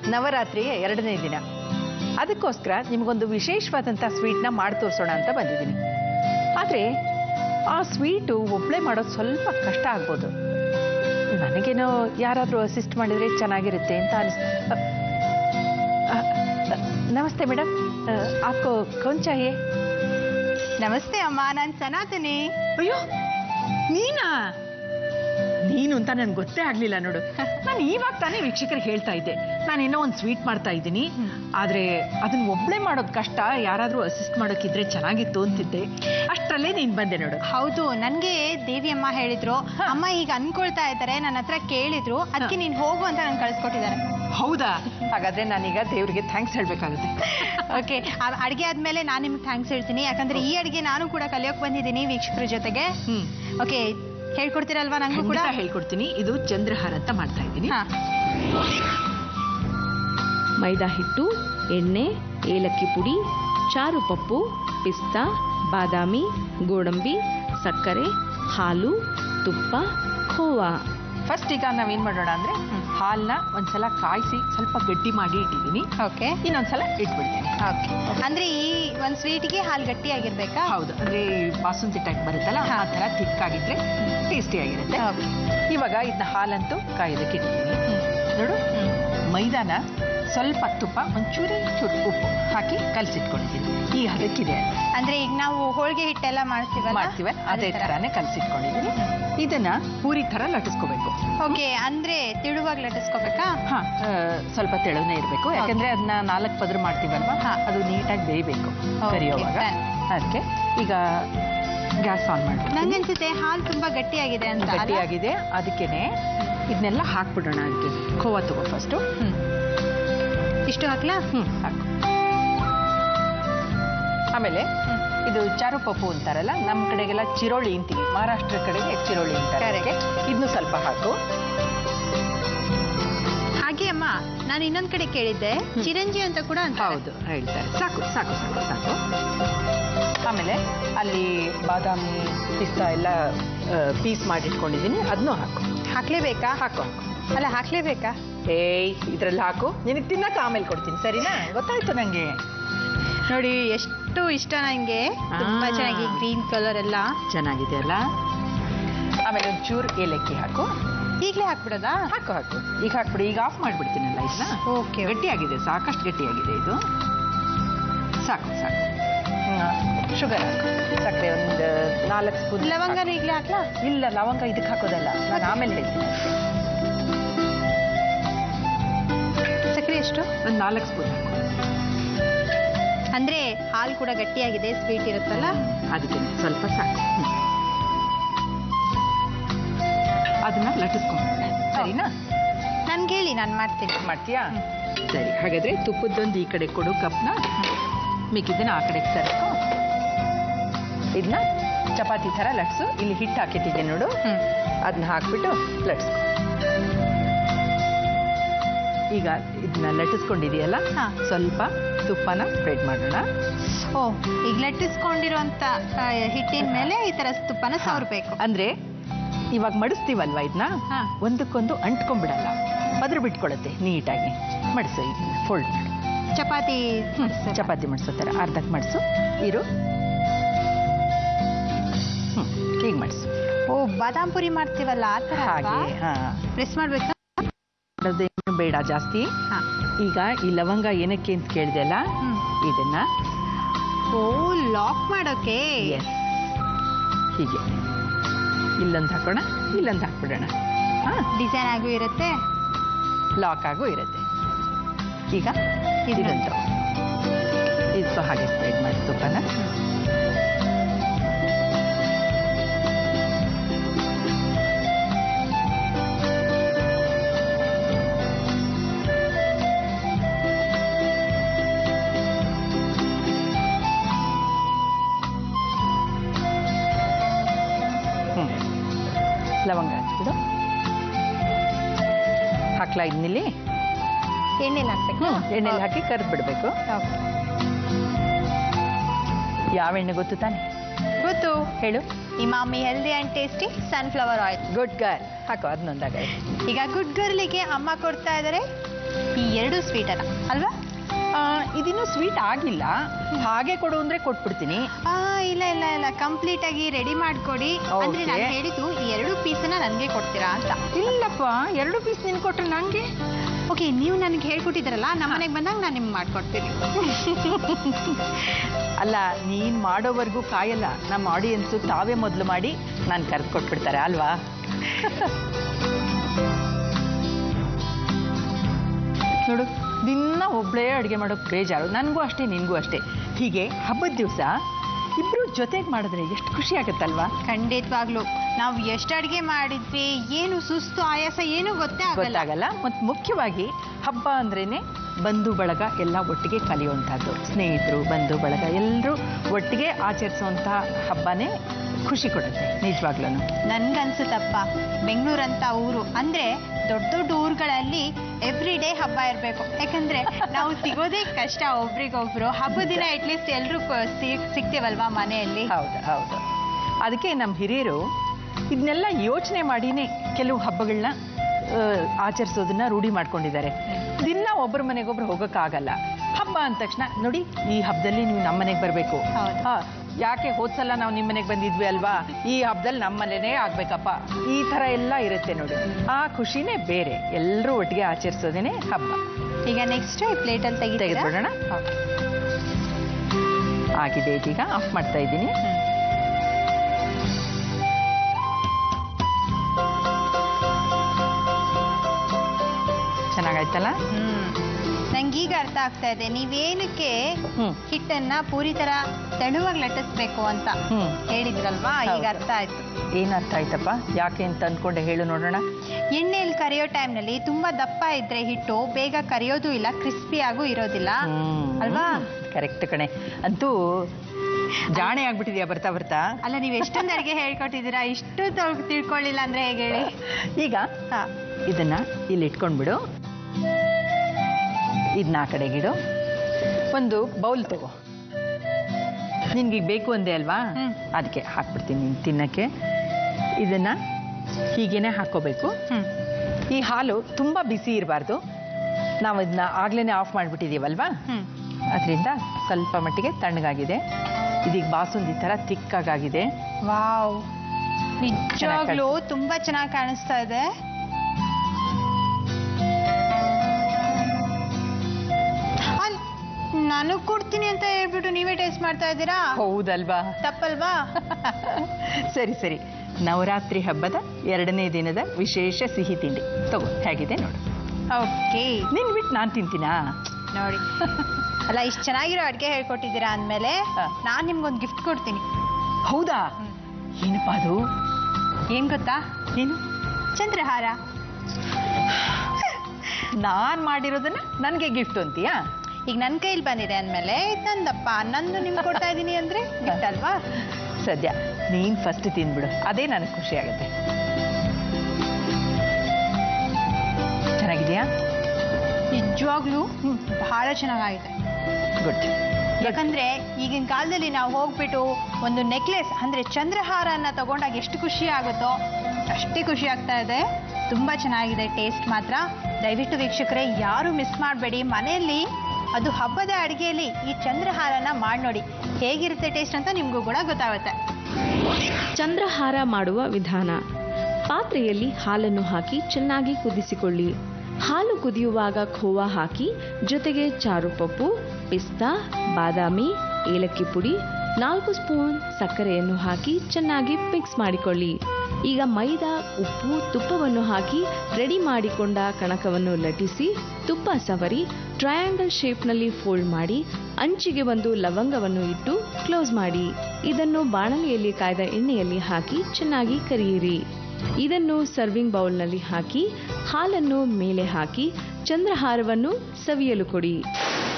ನವರಾತ್ರಿಯ ಎರಡನೇ ದಿನ ಅದಕ್ಕೋಸ್ಕರ ನಿಮಗೊಂದು ವಿಶೇಷವಾದಂಥ ಸ್ವೀಟ್ನ ಮಾಡಿ ತೋರಿಸೋಣ ಅಂತ ಬಂದಿದ್ದೀನಿ ಆದರೆ ಆ ಸ್ವೀಟು ಒಬ್ಬಳೇ ಮಾಡೋದು ಸ್ವಲ್ಪ ಕಷ್ಟ ಆಗ್ಬೋದು ನನಗೇನೋ ಯಾರಾದರೂ ಅಸಿಸ್ಟ್ ಮಾಡಿದರೆ ಚೆನ್ನಾಗಿರುತ್ತೆ ಅಂತ ಅನಿಸ್ತು ನಮಸ್ತೆ ಮೇಡಮ್ ಆಪ್ಕೋ ಕೌನ್ ಚಾಹಿಯೇ ನಮಸ್ತೆ ಅಮ್ಮ ನಾನು ಸನಾತನಿ ಅಯ್ಯೋ ನೀನಾ ನೀನು ಅಂತ ನನ್ಗೆ ಗೊತ್ತೇ ಆಗ್ಲಿಲ್ಲ ನೋಡು ನಾನು ಇವಾಗ ತಾನೇ ವೀಕ್ಷಕರಿಗೆ ಹೇಳ್ತಾ ಇದ್ದೆ ನಾನು ಏನೋ ಒಂದು ಸ್ವೀಟ್ ಮಾಡ್ತಾ ಇದ್ದೀನಿ ಆದ್ರೆ ಅದನ್ನ ಒಬ್ಳೆ ಮಾಡೋದು ಕಷ್ಟ ಯಾರಾದ್ರೂ ಅಸಿಸ್ಟ್ ಮಾಡೋಕ್ಕಿದ್ರೆ ಚೆನ್ನಾಗಿತ್ತು ಅಂತಿದ್ದೆ ಅಷ್ಟರಲ್ಲೇ ನೀನ್ ಬಂದೆ ನೋಡು ಹೌದು ನನ್ಗೆ ದೇವಿ ಅಮ್ಮ ಹೇಳಿದ್ರು ಅಮ್ಮ ಈಗ ಅನ್ಕೊಳ್ತಾ ಇದ್ದಾರೆ ನನ್ನ ಹತ್ರ ಕೇಳಿದ್ರು ಅದಕ್ಕೆ ನೀನ್ ಹೋಗು ಅಂತ ನನ್ ಕಳ್ಸ್ಕೊಟ್ಟಿದ್ದಾರೆ ಹೌದಾ ಹಾಗಾದ್ರೆ ನಾನೀಗ ದೇವ್ರಿಗೆ ಥ್ಯಾಂಕ್ಸ್ ಹೇಳ್ಬೇಕಾಗುತ್ತೆ ಓಕೆ ಅಡಿಗೆ ಆದ್ಮೇಲೆ ನಾನು ನಿಮ್ಗೆ ಥ್ಯಾಂಕ್ಸ್ ಹೇಳ್ತೀನಿ ಯಾಕಂದ್ರೆ ಈ ಅಡಿಗೆ ನಾನು ಕೂಡ ಕಲಿಯೋಕ್ ಬಂದಿದ್ದೀನಿ ವೀಕ್ಷಕರ ಜೊತೆಗೆ ಹ್ಮ್ ಓಕೆ ಹೇಳ್ಕೊಡ್ತೀರಲ್ವಾ ನಂಗೂ ಕೂಡ ಖಂಡಿತ ಹೇಳ್ಕೊಡ್ತೀನಿ ಇದು ಚಂದ್ರಹಾರ ಅಂತ ಮಾಡ್ತಾ ಇದ್ದೀನಿ ಹಾ ಮೈದಾ ಹಿಟ್ಟು ಎಣ್ಣೆ ಏಲಕ್ಕಿ ಪುಡಿ ಚಾರು ಪಪ್ಪು ಪಿಸ್ತಾ ಬಾದಾಮಿ ಗೋಡಂಬಿ ಸಕ್ಕರೆ ಹಾಲು ತುಪ್ಪ ಖೋವಾ ಫಸ್ಟ್ ಈಗ ನಾವೇನ್ ಮಾಡೋಣ ಅಂದ್ರೆ ಹಾಲ್ನ ಒಂದ್ಸಲ ಕಾಯಿಸಿ ಸ್ವಲ್ಪ ಗಟ್ಟಿ ಮಾಡಿ ಇಟ್ಟಿದ್ದೀನಿ ಓಕೆ ಇನ್ನೊಂದ್ಸಲ ಇಟ್ಬಿಡ್ತೀನಿ ಓಕೆ ಅಂದ್ರೆ ಈ ಒಂದ್ ಸ್ವೀಟ್ಗೆ ಹಾಲು ಗಟ್ಟಿಯಾಗಿರ್ಬೇಕಾ ಹೌದು ಅಂದ್ರೆ ಬಾಸುಂತಿ ಟೈಪ್ ಬರುತ್ತಲ್ಲ ಆ ತರ ತಿಕ್ಕಾಗಿದ್ರೆ ಟೇಸ್ಟಿ ಆಗಿರುತ್ತೆ ಓಕೆ ಇವಾಗ ಇದನ್ನ ಹಾಲಂತೂ ಕಾಯೋದಕ್ಕೆ ಇಟ್ಟಿದ್ದೀನಿ ನೋಡು ಮೈದಾನ ಸ್ವಲ್ಪ ತುಪ್ಪ ಒಂಚೂರಿ ಚೂರು ಉಪ್ಪು ಹಾಕಿ ಕಲಸಿಟ್ಕೊಂಡಿದ್ದೀನಿ ಈ ಹದಕ್ಕಿದೆ ಅಂದ್ರೆ ಈಗ ನಾವು ಹೋಳಿಗೆ ಹಿಟ್ಟೆಲ್ಲ ಮಾಡ್ತೀವಲ್ಲ ಮಾಡ್ತೀವಿ ಅದೇ ತರಾನೇ ಕಲಸಿಟ್ಕೊಂಡಿದ್ದೀನಿ ಇದನ್ನ ಪೂರಿ ತರ ಲಟ್ಟಿಸ್ಕೋಬೇಕು ಓಕೆ ಅಂದ್ರೆ ತಿಳುವಾಗಿ ಲಟ್ಟಿಸ್ಕೋಬೇಕಾ ಹಾ ಆ, ಸ್ವಲ್ಪ ತೆಳುವೇ ಇರಬೇಕು ಯಾಕಂದ್ರೆ ಅದನ್ನ ನಾಲ್ಕು ಪದ್ರ ಮಾಡ್ತೀವಲ್ವಾ ಹಾ. ಅದು ನೀಟಾಗಿ ಬೇಯಬೇಕು Okay, ಕರಿಯೋವಾಗ done. ಅದಕ್ಕೆ ಈಗ ಗ್ಯಾಸ್ ಆನ್ ಮಾಡ್ಬಿಡ್ತೀನಿ ನಂಗೆ ಅನ್ಸುತ್ತೆ ಹಾಲು ತುಂಬಾ ಗಟ್ಟಿಯಾಗಿದೆ ಅಂತ ಅಲ್ಲ? ಗಟ್ಟಿಯಾಗಿದೆ ಅದಕ್ಕೇನೆ ಇದನ್ನೆಲ್ಲ ಹಾಕ್ಬಿಡೋಣ ಅದಕ್ಕೆ ಖೋವಾ ತಗೋ ಫಸ್ಟು ಹ್ಮ್. ಇಷ್ಟು ಹಾಕ್ಲಾ ಹ್ಮ್ ಹಾಕು ಆಮೇಲೆ ಇದು ಚಾರು ಪಪ್ಪು ಅಂತಾರಲ್ಲ ನಮ್ಮ ಕಡೆಗೆಲ್ಲ ಚಿರೋಳಿ ಅಂತೀವಿ ಮಹಾರಾಷ್ಟ್ರ ಕಡೆಗೆ ಚಿರೋಳಿ ಅಂತಾರೆ ಅದಕ್ಕೆ. ಇದನ್ನು ಸ್ವಲ್ಪ ಹಾಕು ಹಾಗೆ ಅಮ್ಮ ನಾನು ಇನ್ನೊಂದ್ ಕಡೆ ಕೇಳಿದ್ದೆ ಚಿರಂಜಿ ಅಂತ ಕೂಡ ಅಂತ ಹೌದು ಹೇಳ್ತಾರೆ ಸಾಕು ಸಾಕು ಸಾಕು ಸಾಕು ಆಮೇಲೆ ಅಲ್ಲಿ ಬಾದಾಮಿ ಪಿಸ್ತಾ ಎಲ್ಲ ಪೀಸ್ ಮಾಡಿಟ್ಕೊಂಡಿದ್ದೀನಿ ಅದನ್ನು ಹಾಕು ಹಾಕ್ಲೇಬೇಕಾ ಹಾಕು ಹಾಕು ಅಲ್ಲ ಹಾಕ್ಲೇಬೇಕಾ ಏಯ್ ಇದ್ರಲ್ಲಿ ಹಾಕು ನಿನಗೆ ತಿನ್ನಕ್ಕೆ ಆಮೇಲೆ ಕೊಡ್ತೀನಿ ಸರಿನಾ ಗೊತ್ತಾಯ್ತು ನಂಗೆ ನೋಡಿ ಎಷ್ಟು ಇಷ್ಟ ನಂಗೆ ತುಂಬಾ ಆ. ಚೆನ್ನಾಗಿ ಗ್ರೀನ್ ಕಲರ್ ಎಲ್ಲ ಚೆನ್ನಾಗಿದೆ ಅಲ್ಲ ಆಮೇಲೆ ಒಂದು ಚೂರು ಏಲಕ್ಕಿ ಹಾಕು ಈಗ್ಲೇ ಹಾಕ್ಬಿಡೋದಾ ಹಾಕು ಹಾಕು ಈಗ ಹಾಕ್ಬಿಡಿ ಈಗ ಆಫ್ ಮಾಡ್ಬಿಡ್ತೀನಲ್ಲ ಇದನ್ನ ಓಕೆ ಗಟ್ಟಿಯಾಗಿದೆ ಸಾಕಷ್ಟು ಗಟ್ಟಿಯಾಗಿದೆ ಇದು ಸಾಕು ಸಾಕು ಶುಗರ್ ಹಾಕು ಸಕ್ಕರೆ ಒಂದು ನಾಲ್ಕು ಸ್ಪೂನ್ ಲವಂಗ ಈಗ್ಲೇ ಹಾಕ್ಲಾ ಇಲ್ಲ ಲವಂಗ ಇದಕ್ಕೆ ಹಾಕೋದಲ್ಲ ನಾನು ಆಮೇಲೆ ಹೇಳ್ತೀನಿ ಸಕ್ಕರೆ ಎಷ್ಟು ಒಂದು ನಾಲ್ಕು ಸ್ಪೂನ್ ಹಾಕು ಅಂದ್ರೆ ಹಾಲು ಕೂಡ ಗಟ್ಟಿಯಾಗಿದೆ ಸ್ವೀಟ್ ಇರುತ್ತಲ್ಲ ಅದಕ್ಕೆ ಸ್ವಲ್ಪ ಸಾಕು ಹ್ಮ್. ಅದನ್ನ ಲಟ್ಟಿಸ್ಕೊಂಡ್ಬಿಡೋಣ ಸರಿನಾ ನನ್ಗೆ ಹೇಳಿ ನಾನು ಮಾಡ್ತೀನಿ ಮಾಡ್ತೀಯಾ ಸರಿ ಹಾಗಾದ್ರೆ ತುಪ್ಪದ್ದೊಂದು ಈ ಕಡೆ ಕೊಡು ಕಪ್ನ ಮಿಕ್ಕಿದ್ದನ್ನ ಆ ಕಡೆಗೆ ತರಕು ಇದನ್ನ ಚಪಾತಿ ಥರ ಲಟ್ಸು ಇಲ್ಲಿ ಹಿಟ್ಟು ಹಾಕಿಟ್ಟಿದ್ದೆ ನೋಡು ಹ್ಮ್ ಅದನ್ನ ಹಾಕ್ಬಿಟ್ಟು ಲಟ್ಸ್ಕೊ ಈಗ ಇದನ್ನ ಲಟ್ಟಿಸ್ಕೊಂಡಿದೆಯಲ್ಲ ಹಾ. ಸ್ವಲ್ಪ ತುಪ್ಪನ ಸ್ಪ್ರೆಡ್ ಮಾಡೋಣ ಓ ಈಗ ಲಟ್ಟಿಸ್ಕೊಂಡಿರುವಂತ ಆ, ಹಿಟ್ಟಿನ ಮೇಲೆ ಈ ತರ ತುಪ್ಪನ ಸವರ್ಬೇಕು ಅಂದ್ರೆ ಇವಾಗ ಮಡಿಸ್ತೀವಲ್ವಾ ಇದನ್ನ ಹಾ. ಒಂದಕ್ಕೊಂದು ಅಂಟ್ಕೊಂಡ್ಬಿಡಲ್ಲ ಪದ್ರ ಬಿಟ್ಕೊಳತ್ತೆ ನೀಟಾಗಿ ಮಡಿಸು ಇದನ್ನ ಫೋಲ್ಡ್ ಮಾಡು ಚಪಾತಿ ಮಡ್ಸೋದಾ? ಚಪಾತಿ ಮಡಿಸೋ ಥರ ಅರ್ಧಕ್ಕೆ ಮಡಿಸು ಇರು ಹ್ಮ್ ಹೀಗೆ ಮಡಿಸು ಓ ಬಾದಾಮ್ ಪುರಿ ಮಾಡ್ತೀವಲ್ಲ ಆ ತರ ಹಾಗೆ ಹಾ ಪ್ರೆಸ್ ಮಾಡ್ಬೇಕಾ ಮಾಡೋದೇನು ಬೇಡ ಜಾಸ್ತಿ ಹಾ ಈಗ ಈ ಲವಂಗ ಏನಕ್ಕೆ ಅಂತ ಕೇಳಿದೆ ಅಲ್ಲ ಹ್ಮ್. ಇದನ್ನ ಓ ಲಾಕ್ ಮಾಡೋಕೆ ಎಸ್ ಹೀಗೆ ಇಲ್ಲೊಂದು ಹಾಕೋಣ ಇಲ್ಲೊಂದು ಹಾಕ್ಬಿಡೋಣ ಹಾ ಡಿಸೈನ್ ಆಗೂ ಇರುತ್ತೆ ಲಾಕ್ ಆಗು ಇರುತ್ತೆ ಈಗ ಇದನ್ನ ಇದೊಂದು ಇದಕ್ಕೂ ಹಾಗೆ ಸ್ಪ್ರೆಡ್ ಮಾಡಿ ತುಪ್ಪನ ಹ್ಮ್ ಲವಂಗ ಹಾಕ್ಬಿಡು ಹಾಕ್ಲಾ ಇದನ್ನಿಲ್ಲಿ ಎಣ್ಣೆಲಿ ಹಾಕ್ಬೇಕು ಎಣ್ಣೆಲಿ ಹಾಕಿ ಕರೆದು ಬಿಡಬೇಕು ಯಾವ ಎಣ್ಣೆ ಗೊತ್ತು ತಾನೆ ಗೊತ್ತು ಹೇಳು Emami healthy and tasty sunflower oil good girl ಹಾಕು ಅದನ್ನೊಂದಾಗ ಈಗ ಗುಡ್ ಗರ್ಲಿಗೆ ಅಮ್ಮ ಕೊಡ್ತಾ ಇದ್ದಾರೆ ಈ ಎರಡು ಸ್ವೀಟ್ ಅಲ್ಲ ಅಲ್ವಾ ಆ, ಇದಿನ್ನೂ ಸ್ವೀಟ್ ಆಗಿಲ್ಲ ಹಾಗೆ ಕೊಡು ಅಂದ್ರೆ ಕೊಟ್ಬಿಡ್ತೀನಿ ಆ ಇಲ್ಲ ಇಲ್ಲ ಇಲ್ಲ ಕಂಪ್ಲೀಟ್ ಆಗಿ ರೆಡಿ ಮಾಡ್ಕೊಡಿ ಅಂದ್ರೆ ನಾನು Okay. ಹೇಳಿದ್ದು ಈ ಎರಡು ಪೀಸನ್ನ ನನಗೆ ಕೊಡ್ತೀರಾ ಅಂತ ಇಲ್ಲಪ್ಪ ಎರಡು ಪೀಸ್ ನಿನ್ ಕೊಟ್ರೆ ನಂಗೆ ಓಕೆ ನೀವು ನನಗೆ ಹೇಳ್ಕೊಟ್ಟಿದ್ರಲ್ಲ ನಮ್ಮ ಮನೆಗೆ ಬಂದಾಗ ನಾನು ನಿಮ್ಗೆ ಮಾಡ್ಕೊಡ್ತೀನಿ ಅಲ್ಲ ನೀನ್ ಮಾಡೋವರೆಗೂ ಕಾಯಲ್ಲ ನಮ್ಮ ಆಡಿಯನ್ಸು ತಾವೇ ಮೊದಲು ಮಾಡಿ ನಾನು ಕರೆದು ಕೊಟ್ಬಿಡ್ತಾರೆ ಅಲ್ವಾ ನೋಡು ದಿನ ಒಬ್ಳೇ ಅಡುಗೆ ಮಾಡೋಕೆ ಬೇಜಾರು ನನಗೂ ಅಷ್ಟೇ ನಿನಗೂ ಅಷ್ಟೇ ಹೀಗೆ ಹಬ್ಬದ ದಿವಸ ಇಬ್ರು ಜೊತೆಗೆ ಮಾಡಿದ್ರೆ ಎಷ್ಟು ಖುಷಿ ಆಗುತ್ತಲ್ವಾ ಖಂಡಿತವಾಗ್ಲು ನಾವು ಎಷ್ಟು ಅಡುಗೆ ಮಾಡಿದ್ವಿ ಏನು ಸುಸ್ತು ಆಯಾಸ ಏನು ಗೊತ್ತೇ ಆಗಲ್ಲ ಗೊತ್ತಾಗಲ್ಲ ಮತ್ತು ಮುಖ್ಯವಾಗಿ ಹಬ್ಬ ಅಂದ್ರೇನೆ ಬಂಧು ಬಳಗ ಎಲ್ಲ ಒಟ್ಟಿಗೆ ಕಲಿಯುವಂಥದ್ದು ಸ್ನೇಹಿತರು ಬಂಧು ಬಳಗ ಎಲ್ಲರೂ ಒಟ್ಟಿಗೆ ಆಚರಿಸುವಂಥ ಹಬ್ಬನೇ ಖುಷಿ ಕೊಡುತ್ತೆ ನಿಜವಾಗ್ಲೂ ನನ್ಗನ್ಸುತ್ತಪ್ಪ ಬೆಂಗಳೂರಂತ ಊರು ಅಂದ್ರೆ ದೊಡ್ಡ ದೊಡ್ಡ ಊರುಗಳಲ್ಲಿ ಎವ್ರಿ ಡೇ ಹಬ್ಬ ಇರಬೇಕು ಯಾಕಂದ್ರೆ ನಾವು ಸಿಗೋದೇ ಕಷ್ಟ ಒಬ್ರಿಗೊಬ್ರು ಹಬ್ಬದ ದಿನ ಅಟ್ಲೀಸ್ಟ್ ಎಲ್ಲರೂ ಸಿಗ್ತೀವಲ್ವಾ ಮನೆಯಲ್ಲಿ ಹೌದು ಹೌದು ಅದಕ್ಕೆ ನಮ್ಮ ಹಿರಿಯರು ಇದನ್ನೆಲ್ಲ ಯೋಚನೆ ಮಾಡಿನೇ ಕೆಲವು ಹಬ್ಬಗಳನ್ನ ಆಚರಿಸೋದನ್ನ ರೂಢಿ ಮಾಡ್ಕೊಂಡಿದ್ದಾರೆ ದಿನ ಒಬ್ಬರ ಮನೆಗೊಬ್ರು ಹೋಗೋಕ್ಕಾಗಲ್ಲ ಹಬ್ಬ ಅಂದ ತಕ್ಷಣ ನೋಡಿ ಈ ಹಬ್ಬದಲ್ಲಿ ನೀವು ನಮ್ಮ ಮನೆಗೆ ಬರಬೇಕು ಹೌದು. ಯಾಕೆ ಹೋದ್ಸಲ ನಾವು ನಿಮ್ಮ ಮನೆಗೆ ಬಂದಿದ್ವಿ ಅಲ್ವಾ ಈ ಹಬ್ಬದಲ್ಲಿ ನಮ್ಮ ಮನೆನೇ ಆಗ್ಬೇಕಪ್ಪ ಈ ಥರ ಎಲ್ಲ ಇರುತ್ತೆ ನೋಡಿ ಆ ಖುಷಿನೇ ಬೇರೆ ಎಲ್ಲರೂ ಒಟ್ಟಿಗೆ ಆಚರಿಸೋದೇನೆ ಹಬ್ಬ ಈಗ ನೆಕ್ಸ್ಟ್ ಈ ಪ್ಲೇಟಲ್ಲಿ ತೆಗಿತೀರಾ ತೆಗೆದ್ಬಿಡೋಣ ಆಗಿದೆ ಇದೀಗ ಆಫ್ ಮಾಡ್ತಾ ಇದ್ದೀನಿ ಚೆನ್ನಾಗಾಯ್ತಲ್ಲ ಹ್ಮ್ ನಂಗೀಗ ಅರ್ಥ ಆಗ್ತಾ ಇದೆ ನೀವೇನಕ್ಕೆ ಹ್ಮ್ ಹಿಟ್ಟನ್ನ ಪೂರಿ ತರ ತೆಳುವಾಗಿ ಲಟ್ಟಿಸ್ಬೇಕು ಅಂತ ಹ್ಮ್ ಹೇಳಿದ್ರಲ್ವಾ ಈಗ ಹೌದು. ಅರ್ಥ ಆಯ್ತು ಏನ್ ಅರ್ಥ ಆಯ್ತಪ್ಪ ಯಾಕೆ ಅಂತ ಅನ್ಕೊಂಡೆ ಹೇಳು ನೋಡೋಣ ಎಣ್ಣೆಯಲ್ಲಿ ಕರಿಯೋ ಟೈಮ್ನಲ್ಲಿ ತುಂಬಾ ದಪ್ಪ ಇದ್ರೆ ಹಿಟ್ಟು ಬೇಗ ಕರಿಯೋದು ಇಲ್ಲ ಕ್ರಿಸ್ಪಿಯಾಗೂ ಇರೋದಿಲ್ಲ ಅಲ್ವಾ ಕರೆಕ್ಟ್ ಕಣೆ ಅಂತೂ ಜಾಣೆ ಆಗ್ಬಿಟ್ಟಿದ್ಯಾ ಬರ್ತಾ ಬರ್ತಾ ಅಲ್ಲ ನೀವು ಎಷ್ಟೊಂದು ಅಡಿಗೆ ಹೇಳ್ಕೊಟ್ಟಿದ್ದೀರಾ ಇಷ್ಟು ತೊಳ್- ತಿಳ್ಕೊಳ್ಳಿಲ್ಲ ಅಂದ್ರೆ ಹೇಗೆ ಹೇಳಿ ಈಗ ಹಾ ಇದನ್ನ ಇಲ್ಲಿ ಇಟ್ಕೊಂಡ್ಬಿಡು ಇದನ್ನ ಆ ಕಡೆಗಿಡು ಒಂದು ಬೌಲ್ ತಗೋ ನಿನ್ಗೆ ಬೇಕು ಅಂದೆ ಅಲ್ವಾ ಹ್ಮ್. ಅದಕ್ಕೆ ಹಾಕ್ಬಿಡ್ತೀನಿ ನೀನು ತಿನ್ನಕ್ಕೆ ಇದನ್ನ ಹೀಗೇನೆ ಹಾಕೋಬೇಕು ಹ್ಮ್ ಈ ಹಾಲು ತುಂಬಾ ಬಿಸಿ ಇರಬಾರ್ದು ನಾವು ಇದನ್ನ ಆಗ್ಲೇನೆ ಆಫ್ ಮಾಡಿಬಿಟ್ಟಿದ್ದೀವಲ್ವಾ ಹ್ಮ್ ಅದರಿಂದ ಸ್ವಲ್ಪ ಮಟ್ಟಿಗೆ ತಣ್ಣಗಾಗಿದೆ ಇದೀಗ ಬಾಸುಂದಿ ಥರ ತಿಕ್ಕಾಗಿದೆ ವಾವ್ ನಿಜವಾಗ್ಲೂ ತುಂಬಾ ಚೆನ್ನಾಗಿ ಕಾಣಿಸ್ತಾ ಇದೆ ಅಲ್, ನನಗ್ ಕೊಡ್ತೀನಿ ಅಂತ ಹೇಳ್ಬಿಟ್ಟು ನೀವೇ ಟೇಸ್ಟ್ ಮಾಡ್ತಾ ಇದ್ದೀರಾ ಹೌದಲ್ವಾ ತಪ್ಪಲ್ವಾ ಸರಿ ಸರಿ ನವರಾತ್ರಿ ಹಬ್ಬದ ಎರಡನೇ ದಿನದ ವಿಶೇಷ ಸಿಹಿ ತಿಂಡಿ ತಗೋ ಹೇಗಿದೆ ನೋಡು ಓಕೆ ನಿನ್ ಬಿಟ್ಟು ನಾನು ತಿಂತೀನಾ ನೋಡಿ ಅಲ್ಲ ಇಷ್ಟು ಚೆನ್ನಾಗಿರೋ ಅಡ್ಗೆ ಹೇಳ್ಕೊಟ್ಟಿದ್ದೀರಾ ಅಂದ್ಮೇಲೆ ಹಾ. ನಾನ್ ನಿಮ್ಗೊಂದು ಗಿಫ್ಟ್ ಕೊಡ್ತೀನಿ ಹೌದಾ ಏನಪ್ಪಾ ಅದು ಏನ್ ಗೊತ್ತಾ ಏನು ಚಂದ್ರಹಾರ ನಾನ್ ಮಾಡಿರೋದನ್ನ ನನಗೆ ಗಿಫ್ಟ್ ಅಂತೀಯಾ ಈಗ ನನ್ನ ಕೈಲಿ ಬಂದಿದೆ ಅಂದ್ಮೇಲೆ ಇದು ನಂದಪ್ಪ ನಂದು ನಿಮ್ಗೆ ಕೊಡ್ತಾ ಇದ್ದೀನಿ ಅಂದ್ರೆ ಗಿಫ್ಟ್ ಅಲ್ವಾ ಸದ್ಯ ನೀನ್ ಫಸ್ಟ್ ತಿಂದ್ಬಿಡು ಅದೇ ನನಗೆ ಖುಷಿ ಆಗುತ್ತೆ ಚೆನ್ನಾಗಿದೆಯಾ ನಿಜವಾಗ್ಲೂ ಬಹಳ ಚೆನ್ನಾಗಿದೆ ಗುಡ್ ಯಾಕಂದ್ರೆ ಈಗಿನ ಕಾಲದಲ್ಲಿ ನಾವು ಹೋಗ್ಬಿಟ್ಟು ಒಂದು ನೆಕ್ಲೆಸ್ ಅಂದ್ರೆ ಚಂದ್ರಹಾರನ ತಗೊಂಡಾಗ ಎಷ್ಟು ಖುಷಿ ಆಗುತ್ತೋ ಅಷ್ಟೇ ಖುಷಿ ಆಗ್ತಾ ಇದೆ ತುಂಬಾ ಚೆನ್ನಾಗಿದೆ ಟೇಸ್ಟ್ ಮಾತ್ರ ದಯವಿಟ್ಟು ವೀಕ್ಷಕರೇ ಯಾರು ಮಿಸ್ ಮಾಡಬೇಡಿ ಮನೆಯಲ್ಲಿ ಅದು ಹಬ್ಬದ ಅಡುಗೆಯಲ್ಲಿ ಈ ಚಂದ್ರಹಾರನ ಮಾಡಿ ನೋಡಿ ಹೇಗಿರುತ್ತೆ ಟೇಸ್ಟ್ ಅಂತ ನಿಮಗೂ ಕೂಡ ಗೊತ್ತಾಗುತ್ತೆ ಚಂದ್ರಹಾರ ಮಾಡುವ ವಿಧಾನ ಪಾತ್ರೆಯಲ್ಲಿ ಹಾಲನ್ನು ಹಾಕಿ ಚೆನ್ನಾಗಿ ಕುದಿಸಿಕೊಳ್ಳಿ ಹಾಲು ಕುದಿಯುವಾಗ ಖೋವಾ ಹಾಕಿ ಜೊತೆಗೆ ಚಾರುಪಪ್ಪು ಪಿಸ್ತಾ ಬಾದಾಮಿ ಏಲಕ್ಕಿ ಪುಡಿ ನಾಲ್ಕು ಸ್ಪೂನ್ ಸಕ್ಕರೆಯನ್ನು ಹಾಕಿ ಚೆನ್ನಾಗಿ ಮಿಕ್ಸ್ ಮಾಡಿಕೊಳ್ಳಿ ಈಗ ಮೈದಾ ಉಪ್ಪು ತುಪ್ಪವನ್ನು ಹಾಕಿ ರೆಡಿ ಮಾಡಿಕೊಂಡ ಕಣಕವನ್ನು ಲಟಿಸಿ ತುಪ್ಪ ಸವರಿ ಟ್ರಯಾಂಗಲ್ ಶೇಪ್ನಲ್ಲಿ ಫೋಲ್ಡ್ ಮಾಡಿ ಅಂಚಿಗೆ ಒಂದು ಲವಂಗವನ್ನು ಇಟ್ಟು ಕ್ಲೋಸ್ ಮಾಡಿ ಇದನ್ನು ಬಾಣಲೆಯಲ್ಲಿ ಕಾಯ್ದ ಎಣ್ಣೆಯಲ್ಲಿ ಹಾಕಿ ಚೆನ್ನಾಗಿ ಕರಿಯಿರಿ ಇದನ್ನು ಸರ್ವಿಂಗ್ ಬೌಲ್ನಲ್ಲಿ ಹಾಕಿ ಹಾಲನ್ನು ಮೇಲೆ ಹಾಕಿ ಚಂದ್ರಹಾರವನ್ನು ಸವಿಯಲು ಕೊಡಿ